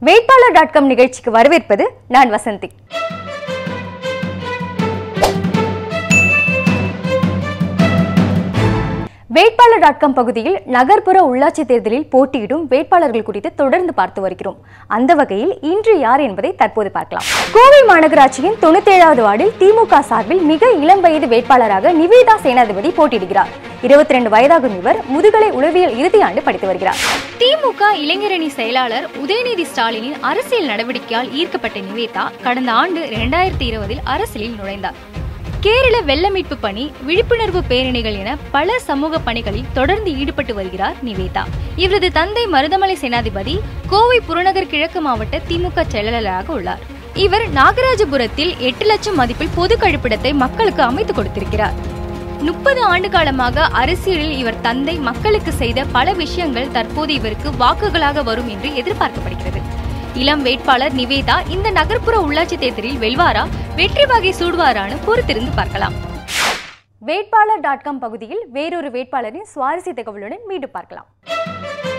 வேட்பாளர் dot com நிகழ்ச்சிக்கு வரவேற்பது நான் வசந்தி வேட்பாளர் டாட் காம் பகுதியில் நகர்ப்புற உள்ளாட்சி தேர்தலில் போட்டியிடும் வேட்பாளர்கள் குறித்து தொடர்ந்து பார்த்து வருகிறோம் அந்த வகையில் இன்று யார் என்பதை தற்போது பார்க்கலாம் கோவை மாநகராட்சியின் தொண்ணூத்தேழாவது வார்டில் திமுக சார்பில் மிக இளம் வயது வேட்பாளராக நிவேதா சேனாதிபதி போட்டியிடுகிறார் இருபத்தி ரெண்டு வயதாகும் இவர் முதுகலை உளவியல் இறுதி ஆண்டு படித்து வருகிறார் திமுக இளைஞரணி செயலாளர் உதயநிதி ஸ்டாலினின் அரசியல் நடவடிக்கையால் ஈர்க்கப்பட்ட நிவேதா கடந்த ஆண்டு இரண்டாயிரத்தி இருபதில் அரசியலில் நுழைந்தார் கேரள வெள்ள மீட்பு பணி விழிப்புணர்வு பேரணிகள் என பல சமூக பணிகளில் தொடர்ந்து ஈடுபட்டு வருகிறார் நிவேதா இவரது தந்தை மருதமலை சேனாதிபதி கோவை புறநகர் கிழக்கு மாவட்ட திமுக செயலாளராக உள்ளார் இவர் நாகராஜபுரத்தில் எட்டு லட்சம் மதிப்பில் பொது கழிப்பிடத்தை மக்களுக்கு அமைத்து கொடுத்திருக்கிறார் முப்பது ஆண்டு காலமாக அரசியலில் இவர் தந்தை மக்களுக்கு செய்த பல விஷயங்கள் தற்போது இவருக்கு வாக்குகளாக வரும் என்று எதிர்பார்க்கப்படுகிறது இளம் வேட்பாளர் நிவேதா இந்த நகர்ப்புற உள்ளாட்சி தேர்தலில் வெல்வாரா வெற்றி வகை சூடுவாரான்னு பொறுத்திருந்து பார்க்கலாம் வேட்பாளர் டாட் காம் பகுதியில் வேறொரு வேட்பாளரின் சுவாரஸ்ய தகவலுடன் மீண்டும் பார்க்கலாம்